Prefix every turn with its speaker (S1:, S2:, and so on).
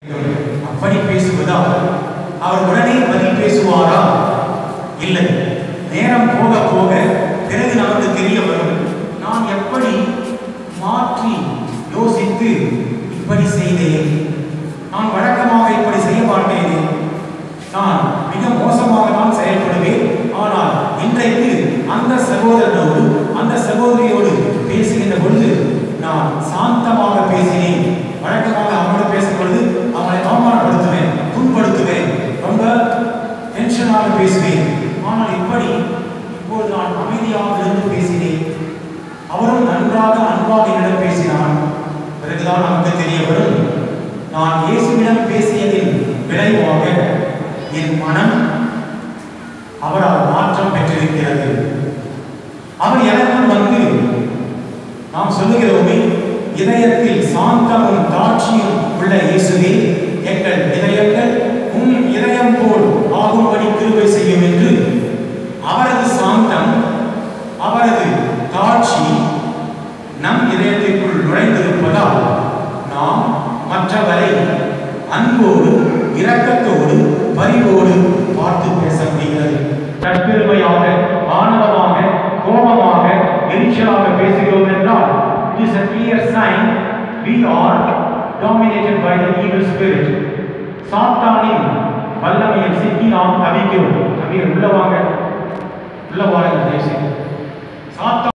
S1: அப்படி பேசுவதால் அவர் உடனே பதில் பேசுவாரா இல்லை நேரம் போக போக பிறகு நமக்கு தெரிய வரும் நான் எப்படி மாற்றி யோசித்து இப்படி செய்தேன் நான் வழக்கமாக இப்படி செய்ய மாட்டேனே நான் மிக மோசமாக தான் செயல்படுவேன் ஆனால் இன்றைக்கு அந்த சகோதரனோடு அந்த சகோதரியோடு பேசுகின்ற பொழுது நான் சாந்தமாக பேசினேன் வழக்கமாக அவங்களோட பேசும் பொழுது அவங்களை அவமானப்படுத்துவேன் புண்படுத்துவேன் ரொம்ப டென்ஷனாக பேசுவேன் ஆனால் இப்படி இப்போது நான் அமைதியாக இருந்து பேசினேன் அவரும் நன்றாக அன்பாக என்னிடம் பேசினார் பிறகுதான் நமக்கு தெரிய வரும் நான் இயேசுவிடம் பேசியதின் விளைவாக என் மனம் அவரால் மாற்றம் பெற்றிருக்கிறது அவர் எனக்கும் வந்து நாம் சொல்லுகிறோமே இதயத்தில் சாந்தமும் தாட்சியும் உள்ள இயேசுவே எங்கள் இதயங்கள் உம் இதயம் போல் ஆகும்படி கிருபை செய்யும் என்று அவரது சாந்தம் அவரது தாட்சி நம் இதயத்திற்குள் நுழைந்திருப்பதால் நாம் மற்றவரை அன்போடு இரக்கத்தோடு பரிவோடு பார்த்து பேச முடிகிறது தற்பெருமையாக ஆணவமாக கோபமாக எரிச்சலாக பேசுகிறோம் என்றால் it is a clear sign we are dominated by the evil spirit சாத்தானின் வல்லமையில் சிக்கி நாம் தவிக்கிறோம் தவிர உள்ளவாங்க உள்ளவாங்க தயவுசெய்து சாத்தான்